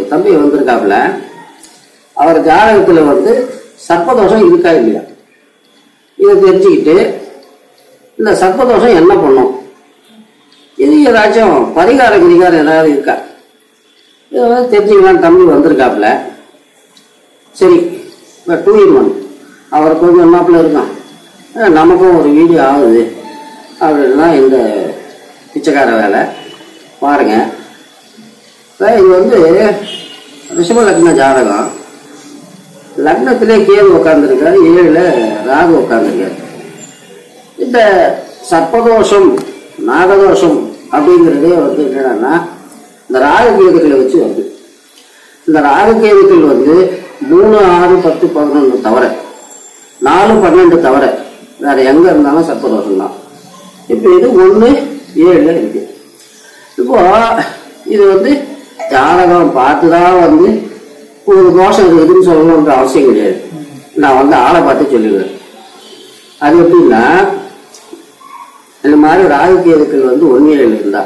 தம்பி வந்திருக்காப்புல அவர் ஜாதகத்துல வந்து சர்ப்பதோஷம் இருக்கா இல்லையா இதை தெரிஞ்சுக்கிட்டு இந்த சர்ப்பதோஷம் என்ன பண்ணும் இது ஏதாச்சும் பரிகார கிரிகாரம் ஏதாவது இருக்கா இதை வந்து தெரிஞ்சுக்கலாம் தம்பி வந்திருக்காப்புல சரி இப்போ டூ இன் ஒன் அவர் கொஞ்சம் மாப்பிள்ள இருக்கான் அஹ் நமக்கும் ஒரு வீடியோ ஆகுது அப்படின்னா இந்த பிச்சைக்கார வேலை பாருங்க இப்ப இது வந்து ரிஷப லக்ன ஜாதகம் லக்னத்திலே கேது உட்காந்துருக்காரு ஏழுல ராகு உட்காந்துருக்காரு இந்த சர்ப்பதோஷம் நாகதோஷம் அப்படிங்கிறதே வந்து என்னன்னா இந்த ராகு கேதுக்களை வச்சு வருது இந்த ராகு கேதுக்கள் வந்து மூணு ஆறு பத்து பதினொன்று தவிர நாலு பன்னெண்டு தவிர வேற எங்க இருந்தாலும் சர்ப்பதோஷம் தான் இப்போ இது ஒன்று ஏழுல இருக்கு இப்போ இது வந்து ஜாதகம் பார்த்து தான் வந்து ஒரு தோஷம் இருக்குதுன்னு சொல்லணுன்ற அவசியம் கிடையாது நான் வந்து ஆளை பார்த்து சொல்லிடுவேன் அது எப்படின்னா இந்த மாதிரி ராகு கேதுக்கள் வந்து ஒன்று ஏழு இருந்தா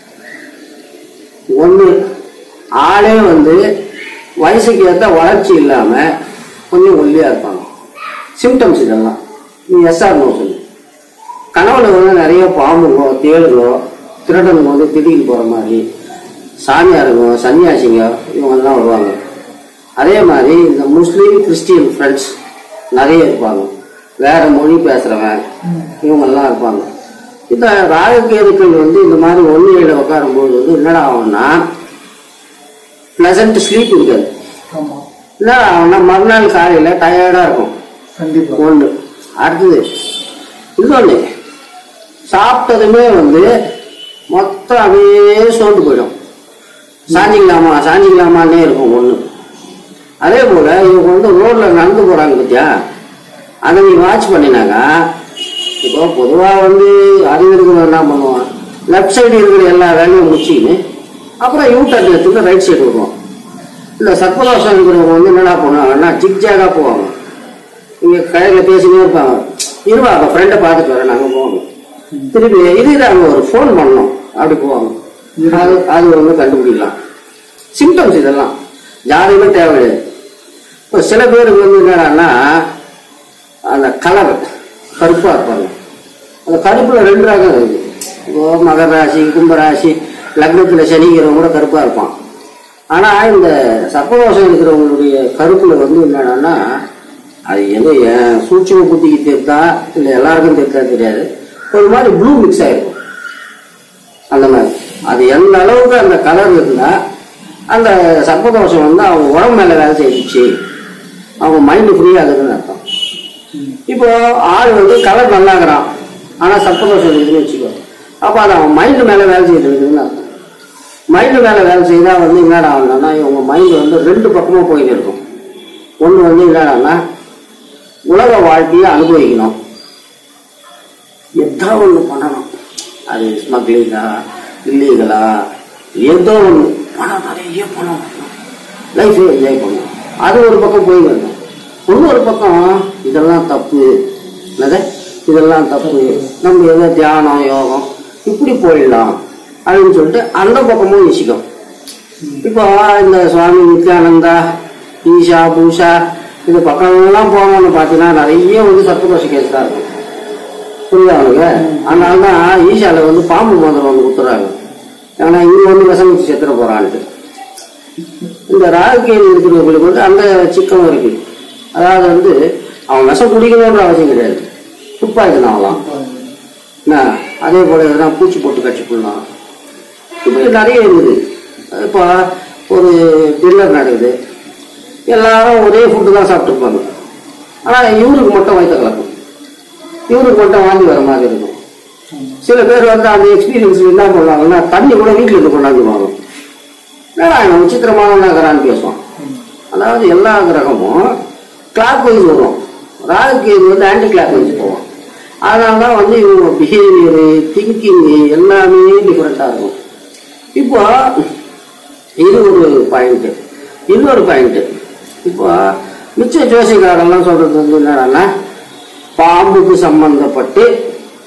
ஒன்று ஆளே வந்து வயசுக்கு ஏற்ற வளர்ச்சி இல்லாம கொஞ்சம் ஒல்லியா இருப்பாங்க சிம்டம்ஸ் இதெல்லாம் நீ எஸ்ஆர் நோ சொல்லு கனவுல வந்து நிறைய பாம்புங்கோ தேளுங்கோ திருடனுங்க வந்து திடீர்னு போற மாதிரி சாமியாருங்க சன்னியாசிங்க இவங்கெல்லாம் வருவாங்க அதே மாதிரி இந்த முஸ்லீம் கிறிஸ்டியன் ஃப்ரெண்ட்ஸ் நிறைய இருப்பாங்க வேற மொழி பேசுறவன் இவங்கெல்லாம் இருப்பாங்க இந்த ராகக்கேதுக்கள் வந்து இந்த மாதிரி ஒன்று ஏழு உட்காரும்போது வந்து என்னடா ஆகும்னா பிளசன்ட் ஸ்லீப் இருக்காது ஆமா என்னடா ஆகும்னா மறுநாள் காலையில டயர்டா இருக்கும் கண்டிப்பா ஒண்ணு அடுத்தது இன்னொன்னு சாப்பிட்டதுமே வந்து மொத்தம் அப்படியே சோர்ந்து போயிடும் சாஞ்சிக்கலாமா சாஞ்சிக்கலாமான்னே இருக்கும் ஒண்ணு அதே போல இவங்க வந்து ரோட்ல நடந்து போறாங்க பத்தியா அதை நீ வாட்ச் பண்ணினாங்க இப்போ பொதுவா வந்து அறிவு இருக்கிறவன் என்ன பண்ணுவான் லெஃப்ட் சைடு இருக்கிற எல்லா வேலையும் முடிச்சுக்கின்னு அப்புறம் யூ டர்ன் எடுத்துட்டு ரைட் சைடு வருவான் இந்த சர்ப்பதோஷம் இருக்கிறவங்க வந்து என்னடா பண்ணுவாங்கன்னா ஜிக்ஜாகா போவாங்க இங்க கடையில பேசினே இருப்பாங்க இருவா அவங்க ஃப்ரெண்டை பார்த்துட்டு வரேன் நாங்க போவோம் திருப்பி இது அங்க ஒரு ஃபோன் பண்ணோம் அப்படி போவாங்க அது அது வந்து கண்டுபிடிக்கலாம் சிம்டம்ஸ் இதெல்லாம் ஜாதகமே தேவையில்லை இப்போ சில பேருக்கு வந்து என்னடான்னா அந்த கலர் கருப்பா இருப்பாங்க அந்த கருப்புல ரெண்டு ரகம் இருக்கு இப்போ மகர ராசி கும்பராசி லக்னத்துல சனிக்கிறவங்க கூட கருப்பா இருப்பான் ஆனா இந்த சர்ப்பதோஷம் இருக்கிறவங்களுடைய கருப்புல வந்து என்னடான்னா அது ஏதோ என் சூட்சம புத்திக்கு தெரித்தா இல்லை எல்லாருக்கும் தெரித்தா தெரியாது ஒரு மாதிரி ப்ளூ மிக்ஸ் ஆயிருக்கும் அந்த மாதிரி அது எந்த அளவுக்கு அந்த கலர் இருந்தா அந்த சர்ப்பதோஷம் வந்து அவங்க உடம்பு மேல வேலை செய்யிடுச்சு அவங்க மைண்டு ஃப்ரீ ஆகுதுன்னு அர்த்தம் இப்போ ஆள் வந்து கலர் நல்லாகிறான் ஆனா சர்ப்பதோஷம் இருக்குதுன்னு வச்சுக்கோ அப்ப அது அவன் மைண்டு மேல வேலை செய்யுது இருக்குதுன்னு அர்த்தம் மைண்டு மேல வேலை செய்தா வந்து என்னடா ஆகணும்னா இவங்க மைண்டு வந்து ரெண்டு பக்கமா போயிட்டு இருக்கும் ஒண்ணு வந்து என்னடான்னா உலக வாழ்க்கையை அனுபவிக்கணும் எதா ஒண்ணு பண்ணணும் அது ஸ்மக்லிங்கா இல்லீகலா ஏதோ ஒண்ணு பணம் நிறைய பணம் லைஃப் என்ஜாய் பண்ணணும் அது ஒரு பக்கம் போய் வரணும் இன்னொரு பக்கம் இதெல்லாம் தப்பு என்னது இதெல்லாம் தப்பு நம்ம ஏதோ தியானம் யோகம் இப்படி போயிடலாம் அப்படின்னு சொல்லிட்டு அந்த பக்கமும் யோசிக்கும் இப்போ இந்த சுவாமி நித்யானந்தா ஈஷா பூஷா இந்த பக்கம்லாம் போனோம்னு பார்த்தீங்கன்னா நிறைய வந்து சத்துதோஷ கேஸ் தான் இருக்கும் புரியுதா அவனுக்கு அதனால தான் ஈஷால வந்து பாம்பு மந்திரம் வந்து கொடுத்துறாங்க ஏன்னா இங்க வந்து விஷம் வச்சு செத்துற போறான்ட்டு இந்த ராகுகேது இருக்கிறவங்களுக்கு வந்து அந்த சிக்கம் இருக்கு அதாவது வந்து அவன் விஷம் குடிக்கணுன்ற அவசியம் கிடையாது துப்பாக்கணும் அவலாம் என்ன அதே போல எதனா பூச்சி போட்டு கட்சி போடலாம் இப்படி நிறைய இருக்குது இப்போ ஒரு டின்னர் நடக்குது எல்லாரும் ஒரே ஃபுட்டு தான் சாப்பிட்டுருப்பாங்க ஆனால் இவருக்கு மட்டும் வயிற்ற கலக்கும் இவருக்கு மட்டும் வாங்கி வர மாதிரி இருக்கும் சில பேர் வந்து அந்த எக்ஸ்பீரியன்ஸ் என்ன பண்ணுவாங்கன்னா தண்ணி கூட வீட்டில் இருந்து கொண்டாந்துருவாங்க ஏன்னா இவன் விசித்திரமான நகரான்னு பேசுவான் அதாவது எல்லா கிரகமும் கிளாக் வைஸ் வரும் ராகுக்கு இது வந்து ஆன்டி கிளாக் வைஸ் போவோம் அதனால தான் வந்து இவங்க பிஹேவியரு திங்கிங் எல்லாமே டிஃப்ரெண்ட்டாக இருக்கும் இப்போ இது ஒரு பாயிண்ட் இன்னொரு பாயிண்ட் இப்போ மிச்ச ஜோசிக்காரெல்லாம் சொல்றது வந்து என்னன்னா பாம்புக்கு சம்பந்தப்பட்டு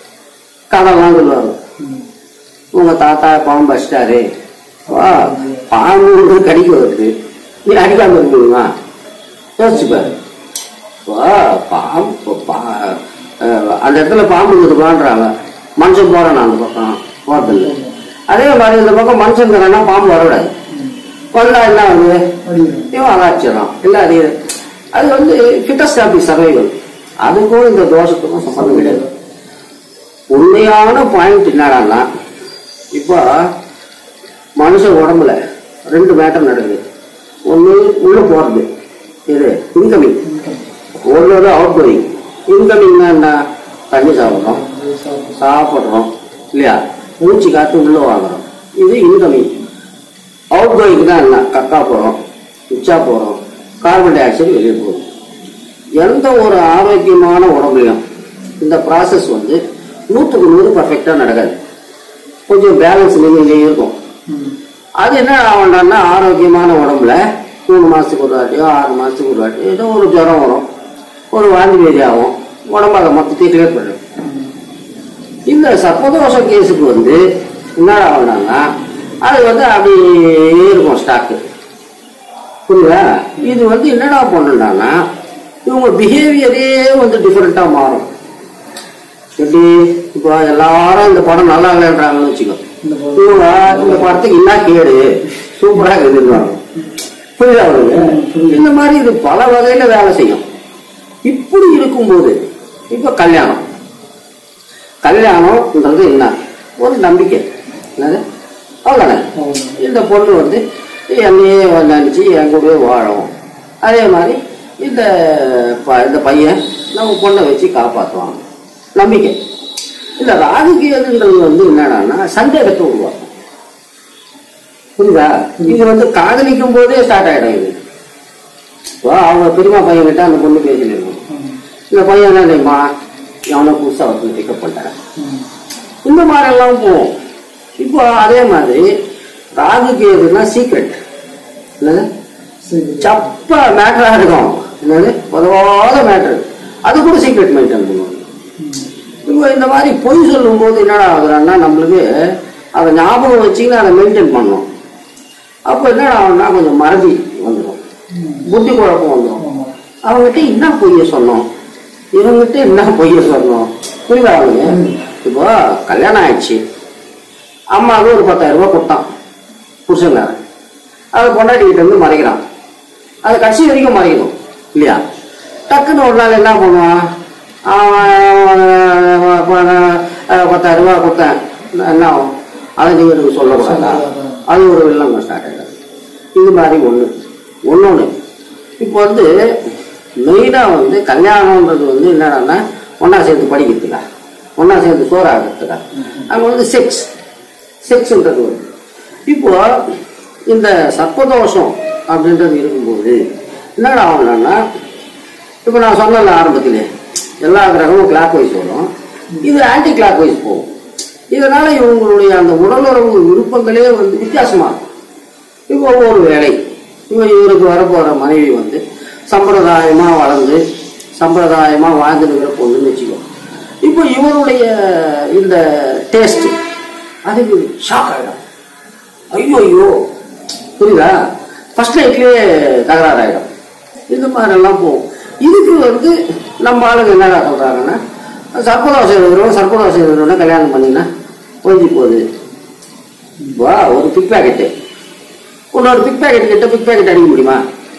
கதைலாம் சொல்லுவாங்க உங்க தாத்தா பாம்பு அடிச்சிட்டாரு வா பாம்பு வந்து கடிக்க வருது நீ அடிக்காம இருக்க முடியுமா யோசிச்சு பாரு இப்போ பாம்பு இப்போ பா- அஹ் அந்த இடத்துல பாம்பு இருக்குதுப்பான்றாங்க மனுஷன் போறான் அந்த பக்கம் போறதில்ல அதே மாதிரி இந்த பக்கம் மனுஷன் இருக்கிறான்னா பாம்பு வரக்கூடாது வந்தா என்ன ஆகுது அடிக்கிறோம் இவன் அதாச்சிடறான் இல்லை அது அது வந்து ஃபிட்டஸ்ட் ஆஃப் தி சர்வைவல் அதுக்கும் இந்த தோஷத்துக்கும் சம்மந்தம் கிடையாது உண்மையான பாயிண்ட் என்னடான்னா இப்போ மனுஷ உடம்புல ரெண்டு மேட்டர் நடக்குது ஒன்று உள்ள போறது இது இன்கமிங் ஒன்று வந்து அவுட் கோயிங் இன்கமிங்னா என்ன தண்ணி சாப்பிட்றோம் சாப்பிட்றோம் இல்லையா மூச்சு காத்து உள்ள வாங்குறோம் இது இன்கமிங் அவுட் கோயிங் தான் என்ன கக்கா போகிறோம் உச்சா போகிறோம் கார்பன் டை ஆக்சைடு வெளியே போகும் எந்த ஒரு ஆரோக்கியமான உடம்புலையும் இந்த ப்ராசஸ் வந்து நூற்றுக்கு நூறு பர்ஃபெக்டாக நடக்காது கொஞ்சம் பேலன்ஸ் இங்கே இருக்கும் அது என்ன ஆகண்டான்னா ஆரோக்கியமான உடம்புல மூணு மாதத்துக்கு ஒரு வாட்டியோ ஆறு மாதத்துக்கு ஒரு வாட்டியோ ஏதோ ஒரு ஜுரம் வரும் ஒரு வாந்தி பேதி ஆகும் உடம்பு அதை மொத்தத்தையும் கிளியர் பண்ணும் இந்த சர்ப்பதோஷ கேஸுக்கு வந்து என்ன ஆகுனாங்கன்னா அது வந்து அப்படியே இருக்கும் ஸ்டாக்கு புரியுதா இது வந்து என்னடா பண்ணுறாங்கன்னா இவங்க பிஹேவியரே வந்து டிஃப்ரெண்ட்டாக மாறும் எப்படி இப்போ எல்லாரும் இந்த படம் நல்லா இல்லைன்றாங்கன்னு வச்சுக்கோ இந்த படம். இவங்க இந்த படத்துக்கு என்ன கேடு சூப்பராக இருக்குதுன்னு புரியுதா உங்களுக்கு இந்த மாதிரி இது பல வகையில வேலை செய்யும் இப்படி இருக்கும்போது இப்போ கல்யாணம் கல்யாணம்ன்றது என்ன ஒரு நம்பிக்கை என்னது அவ்வளோதானே இந்த பொண்ணு வந்து என்னையே நினச்சி என் கூடவே வாழும் அதே மாதிரி இந்த ப- இந்த பையன் நம்ம பொண்ணை வச்சு காப்பாற்றுவான் நம்பிக்கை இந்த ராகுகேதுன்றது வந்து என்னடான்னா சந்தேகத்தை உருவாக்கும் புரியுதா இது வந்து காதலிக்கும் போதே ஸ்டார்ட் ஆயிடும் இது இப்போ அவங்க பெரியமா பையன் கிட்ட அந்த பொண்ணு பேசிட்டு இருக்கும் இந்த பையன் என்ன தெரியுமா அவனை புதுசா வந்து பிக்கப் பண்ணிட்டாங்க இந்த மாதிரி எல்லாம் போகும் இப்போ அதே மாதிரி ராகுக்கு எதுனா சீக்ரெட் என்னது சப்ப மேட்டரா இருக்கும் என்னது உதவாத மேட்டர் அது கூட சீக்ரெட் மெயின்டைன் பண்ணுவாங்க இப்போ இந்த மாதிரி பொய் சொல்லும்போது என்னடா ஆகுறான்னா நம்மளுக்கு அதை ஞாபகம் வச்சுக்கின்னு அதை மெயின்டைன் பண்ணணும் அப்போ என்னடா ஆகும்னா கொஞ்சம் மறதி வந்துடும் புத்தி குழப்பம் வந்துடும் அவங்ககிட்ட என்ன பொய்ய சொன்னோம் இவங்ககிட்ட என்ன பொய்ய சொன்னோம் புரியுதா அவங்க இப்போ கல்யாணம் ஆயிடுச்சு அம்மாவுக்கு ஒரு பத்தாயிரம் ரூபாய் கொடுத்தான் புருஷங்காரன் அதை பொண்டாட்டிக்கிட்ட வந்து மறைக்கிறான் அது கடைசி வரைக்கும் மறைக்கணும் இல்லையா டக்குன்னு ஒரு நாள் என்ன பண்ணுவான் அவன் அஹ், பத்தாயிரம் ரூபாய் கொடுத்தேன் என்ன ஆகும் அதை நீங்க எனக்கு சொல்லக்கூடாதா அது ஒரு வெள்ளம் ஸ்டார்ட் ஆகிடும் இது மாதிரி ஒன்று ஒன்னொன்று இப்போ வந்து மெயினாக வந்து கல்யாணம்ன்றது வந்து என்னடான்னா ஒன்றா சேர்ந்து படிக்கிறதுக்கா ஒன்றா சேர்ந்து சோறு ஆகிறதுக்கா அங்கே வந்து செக்ஸ் செக்ஸ்ன்றது வருது இப்போ இந்த சர்ப்பதோஷம் அப்படின்றது இருக்கும்போது என்னடா ஆகணும்னா இப்போ நான் சொன்னல ஆரம்பத்திலே எல்லா கிரகமும் கிளாக் வைஸ் வரும் இது ஆன்டி கிளாக் வைஸ் போகும் இதனால இவங்களுடைய அந்த உடலுறவு விருப்பங்களே வந்து வித்தியாசமா இருக்கும் இப்போ ஒவ்வொரு வேலை இவன் இவருக்கு வரப்போற மனைவி வந்து சம்பிரதாயமா வளர்ந்து சம்பிரதாயமா வாழ்ந்துருக்கிற பொண்ணுன்னு வச்சுக்கோ இப்போ இவருடைய இந்த டேஸ்ட் அதுக்கு ஷாக் ஆயிடும் ஐயோ ஐயோ புரியுதா ஃபர்ஸ்ட் நைட்லயே தகராறு ஆயிடும் இந்த மாதிரி எல்லாம் போகும் இதுக்கு வந்து நம்ம ஆளுங்க என்னடா சொல்றாங்கன்னா சர்ப்பதோஷம் இருக்கிறவங்க சர்ப்பதோஷம் இருக்கிறவங்க கல்யாணம் பண்ணினா ஒழிஞ்சு போகுது வா ஒரு பிக் பேக்கெட்டு இன்னொரு பிக் பேக்கெட் கிட்ட பிக் பேக்கெட் அடிக்க முடியுமா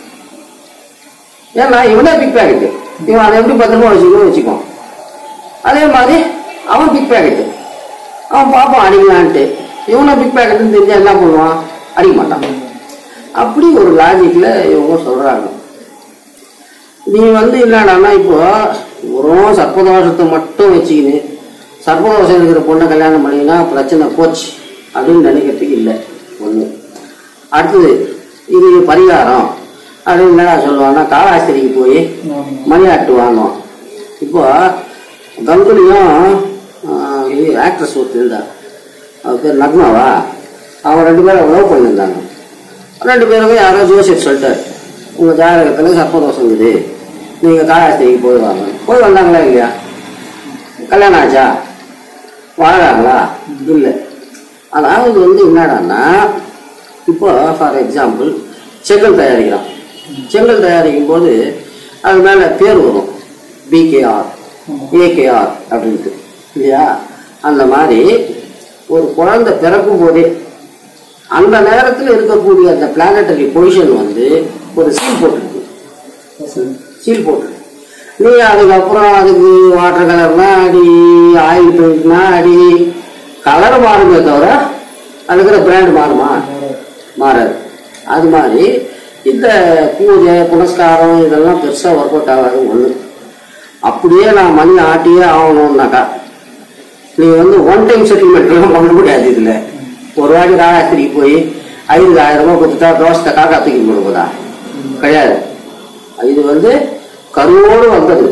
ஏன்னா இவனே பிக் பேக்கெட்டு இவன் அதை எப்படி பத்திரமா வச்சுக்கணும் வச்சுக்கோ அதே மாதிரி அவன் பிக் பேக்கெட்டு அவன் பார்ப்பான் அடிக்கலான்ட்டு இவனை பிக் பேக்கெட்டுன்னு தெரிஞ்சா என்ன பண்ணுவான் அடிக்க மாட்டான் அப்படி ஒரு லாஜிக்ல இவங்க சொல்றாங்க நீ வந்து என்னடான்னா இப்போ வெறும் சர்ப்பதோஷத்தை மட்டும் வச்சுக்கின்னு சர்ப்பதோஷம் இருக்கிற பொண்ணை கல்யாணம் பண்ணிங்கன்னா பிரச்சனை போச்சு அப்படின்னு நினைக்கிறதுக்கு இல்லை ஒண்ணு அடுத்தது இது பரிகாரம் அப்படின்னு என்னடா சொல்லுவாங்கன்னா காலாஸ்திரிக்கு போய் மணி ஆட்டு வாங்குவோம் இப்போ கங்குலியும் ஆஹ், இது ஆக்ட்ரஸ் ஒருத்தர் இருந்தா அவ பேர் நக்மாவா அவங்க ரெண்டு பேரும் லவ் பண்ணியிருந்தாங்க ரெண்டு பேருமே யாரோ ஜோசியர் சொல்லிட்டார் உங்கள் ஜாதகத்தில் சர்ப்பதோஷம் இருக்குது நீங்கள் காலாஸ்திரிக்கு போய் வாங்க போய் வந்தாங்களா இல்லையா கல்யாணம் ஆச்சா வாழறாங்களா இல்லை அதாவது வந்து என்னடான்னா இப்போ ஃபார் எக்ஸாம்பிள் செங்கல் தயாரிக்கிறான் செங்கல் தயாரிக்கும் போது அது மேலே பேர் வரும் பிகேஆர் ஏகேஆர் அப்படின்ட்டு இல்லையா அந்த மாதிரி ஒரு குழந்தை பிறக்கும் போதே அந்த நேரத்தில் இருக்கக்கூடிய அந்த பிளானட்டரி பொசிஷன் வந்து ஒரு சீல் போட்டுருக்கு சீல் போட்டு நீ அதுக்கப்புறம் அதுக்கு வாட்டர் கலர்னா அடி ஆயில் பெயிண்ட்னா அடி கலர் மாறுமே தவிர அதுக்கிற பிராண்ட் மாறுமா மாறாது அது மாதிரி இந்த பூஜை புனஸ்காரம் இதெல்லாம் பெருசாக ஒர்க் அவுட் ஆகாது ஒன்று அப்படியே நான் மணி ஆட்டியே ஆகணும்னாக்கா நீ வந்து ஒன் டைம் செட்டில்மெண்ட்லாம் பண்ண முடியாது இதில் ஒரு வாட்டி காகாஸ்திரிக்கு போய் ஐந்து ஆயிரம் ரூபாய் கொடுத்துட்டா தோசத்தை காக்கா தூக்கி போடுவதா கிடையாது இது வந்து கருவோடு வந்தது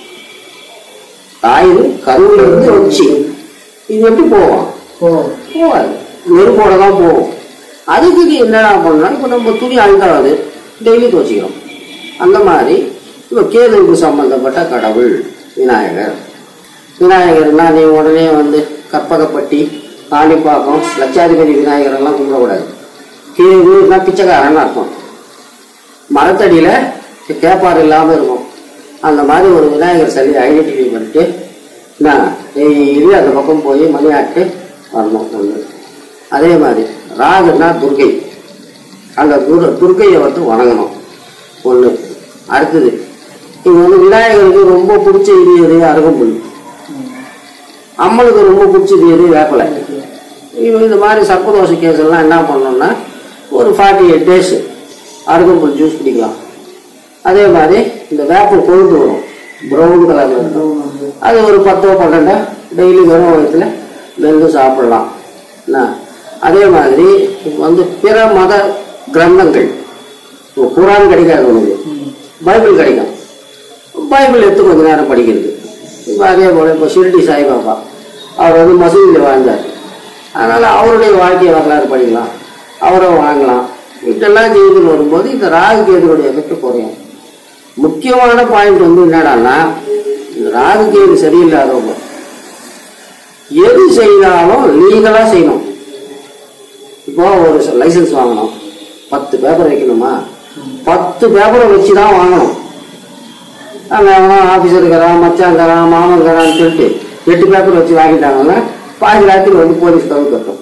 தாயில் கருவில் இருந்து வந்துச்சு இது எப்படி போவோம் போகாது நெருப்போட தான் போகும் அதுக்கு நீ என்னடா பண்ணலாம் இப்போ நம்ம துணி அழுக்காது டெய்லி துவச்சிக்கிறோம் அந்த மாதிரி இப்போ கேதுவுக்கு சம்பந்தப்பட்ட கடவுள் விநாயகர் விநாயகர்னா நீ உடனே வந்து கற்பகப்பட்டி காணிப்பாக்கம் லட்சாதிபதி விநாயகர் எல்லாம் கும்பிடக்கூடாது கேதுனா பிச்சைக்காரன்னு அர்த்தம் மரத்தடியில் கேப்பாடு இல்லாமல் இருக்கும் அந்த மாதிரி ஒரு விநாயகர் சிலையை ஐடென்டிஃபை பண்ணிட்டு நான் டெய்லி அந்த பக்கம் போய் மணியாட்டு வரணும் ஒன்று அதே மாதிரி ராகுனா துர்கை அந்த துர் துர்கையை வந்து வணங்கணும் ஒன்று அடுத்தது இது வந்து விநாயகருக்கு ரொம்ப பிடிச்ச இது எது அருகம்புல் அம்மனுக்கு ரொம்ப பிடிச்சது எது வேப்பலை இவங்க இந்த மாதிரி சர்ப்பதோஷ கேஸ் எல்லாம் என்ன பண்ணணும்னா ஒரு ஃபார்ட்டி எயிட் டேஸ் அருகம்புல் ஜூஸ் குடிக்கலாம் அதே மாதிரி இந்த வேப்பல் கொழுந்து வரும் ப்ரௌன் கலர்ல இருக்கும் அது ஒரு பத்தோ பன்னெண்டோ டெய்லி வெறும் வயத்துல மென்று சாப்பிடலாம் என்ன அதே மாதிரி வந்து பிற மத கிரந்தங்கள் இப்போ குரான் கிடைக்காது உனக்கு பைபிள் கிடைக்கும் பைபிள் எடுத்து கொஞ்ச நேரம் படிக்கிறது இப்போ அதே போல் இப்போ ஷிரடி சாய்பாபா அவர் வந்து மசூதியில் வாழ்ந்தார் அதனால் அவருடைய வாழ்க்கை வரலாறு படிக்கலாம் அவரை வாங்கலாம் இதெல்லாம் செய்துன்னு வரும்போது இந்த ராகு கேதுடைய எஃபெக்ட் குறையும் முக்கியமான பாயிண்ட் வந்து என்னடான்னா இந்த ராகு கேது சரியில்லாதவங்க எது செய்தாலும் லீகலா செய்யணும் இப்போ ஒரு லைசன்ஸ் வாங்கணும் பத்து பேப்பர் வைக்கணுமா பத்து பேப்பரை வச்சு தான் வாங்கணும் அங்கே அவனா ஆஃபீஸர் இருக்கிறான் மச்சான் இருக்கிறான் மாமன் இருக்கிறான்னு சொல்லிட்டு எட்டு பேப்பர் வச்சு வாங்கிட்டாங்கன்னா பாதி ராத்திரி வந்து போலீஸ் கவு கட்டும்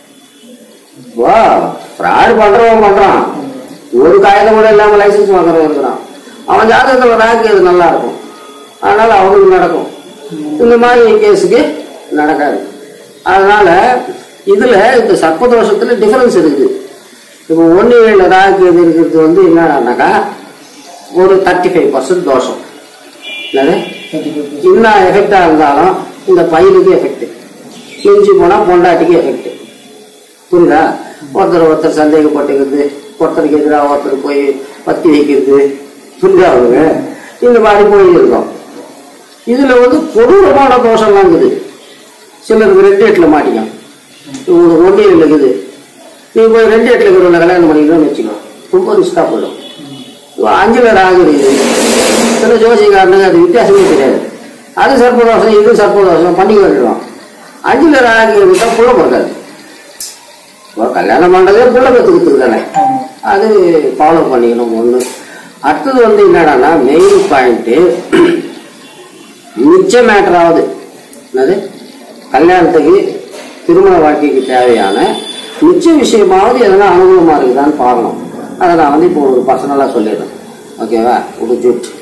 வா ஃப்ராடு பண்றவன் பண்றான் ஒரு காகிதம் கூட இல்லாம லைசன்ஸ் வாங்குறவன் இருக்கிறான் அவன் ஜாதகத்துல ராக்கு அது நல்லா இருக்கும் அதனால அவனுக்கு நடக்கும் இந்த மாதிரி கேஸுக்கு நடக்காது அதனால இதுல இந்த சர்ப்பதோஷத்துல டிஃபரன்ஸ் இருக்குது இப்போ ஒன்று ஏழு ராகு எது இருக்கிறது வந்து என்னடானாக்கா ஒரு தேர்ட்டி ஃபைவ் பர்சன்ட் தோஷம் என்னது இன்னும் எஃபெக்டா இருந்தாலும் இந்த பையனுக்கு எஃபெக்ட் மிஞ்சி போனா பொண்டாட்டிக்கு எஃபெக்ட் புரியுதா ஒருத்தர் ஒருத்தர் சந்தேகப்பட்டுக்கிறது ஒருத்தருக்கு எதிராக ஒருத்தர் போய் பத்தி வைக்கிறது புரியுதா அவனுங்க இந்த மாதிரி போய் இருக்கோம் இதுல வந்து கொடூரமான தோஷம்லாம் இருக்குது சிலருக்கு ரெண்டு எட்டுல மாட்டிக்கும் உங்களுக்கு ஒன்றே இருக்குது நீ போய் ரெண்டு எட்டுல இருக்கிறவங்க கல்யாணம் பண்ணிக்கணும்னு வச்சுக்கோ ரொம்ப ரிஸ்கா போயிடும் இப்போ அஞ்சுல ராகு இருக்குது சில ஜோசியக்காரனுங்க அது வித்தியாசமே தெரியாது அது சர்ப்பதோஷம் இது சர்ப்பதோஷம் பண்ணி விட்டுருவோம் அஞ்சுல ராகு இருந்தா புள்ள பிறக்காது இப்போ கல்யாணம் பண்றதே புள்ள பெற்றுக்கிட்டு தானே அது ஃபாலோ பண்ணிக்கணும் ஒன்று அடுத்தது வந்து என்னடான்னா மெயின் பாயிண்ட்டு மிச்ச மேட்டராவது என்னது கல்யாணத்துக்கு திருமண வாழ்க்கைக்கு தேவையான மிச்ச விஷயமாவது எதனா அனுகூலமா இருக்குதான்னு பார்க்கணும் அதை நான் வந்து இப்போ ஒரு பர்சனலாக சொல்லிடுறேன் ஓகேவா ஒரு ஜூட்